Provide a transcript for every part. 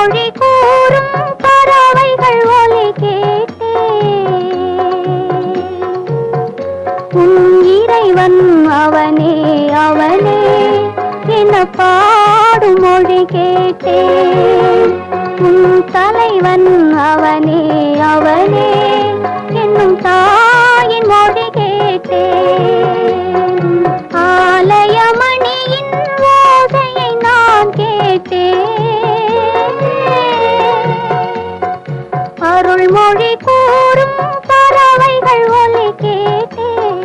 மொழி கூறும் பறவைகள் ஒலி கேட்டேன் உன் இறைவன் அவனே அவனே என பாடும் மொழி கேட்டேன் உன் தலைவன் அவனே அவனே என்னும் தாயின் மொழி கேட்டேன் ஆலயமணியின் ஓசையை நான் கேட்டேன் அருள்மொழி கூறும் பறவைகள் ஒலி கேட்டேன்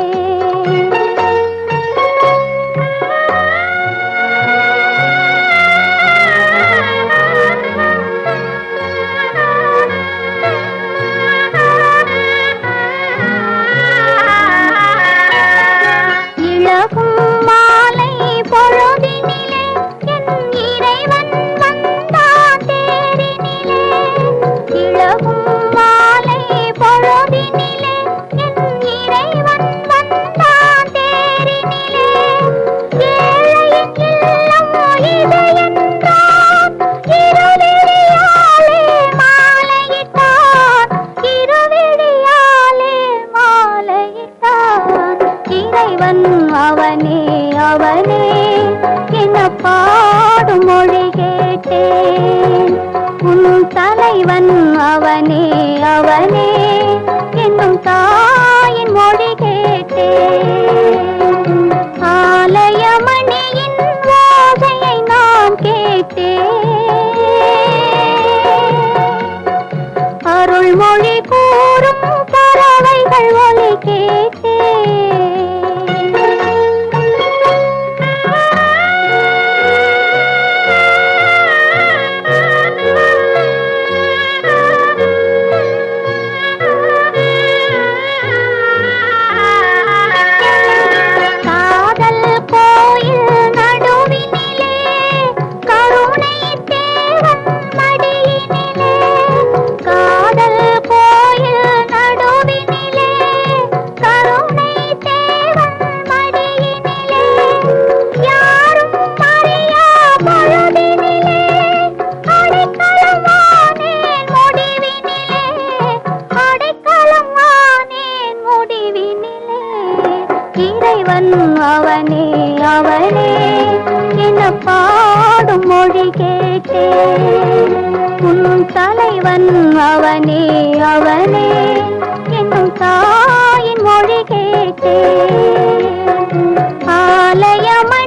இளகும் மாலை பொழுதினிலே என் இறைவன் வந்தான் தேரினிலே இளகும் மாலை பொழுதினிலே என் இறைவன் வந்தான் தேரினிலே ஏழையின் இல்லம் இது என்றான் இருவிழியாலே மாலையிட்டான் இருவிழியாலே மாலையிட்டான் இறைவன் அவனே அவனே என பாடும் மொழி கேட்டேன் உன் தலைவன் அவனே அவனே என்னும் தாயின் மொழி கேட்டேன் ஆலயமணியின் ஓசையை நான் கேட்டேன் அருள்மொழி கூறும் பறவைகள் ஒலி கேட்டேன் காதல் கோயில் நடுவினிலே கருணை தேவன் மடியினிலே காதல் கோயில் நடுவினிலே கருணை தேவன் மடியினிலே யாரும் அறியா பொழுதினிலே அடைக்கலம் வானேன் முடிவினிலே அடைக்கலம் வானேன் முடிவினிலே இறைவன் அவனே அவனே என பாடும் மொழி கேட்டேன் உன் தலைவன் அவனே அவனே என்னும் தாயின் மொழி கேட்டேன் ஆலயமணி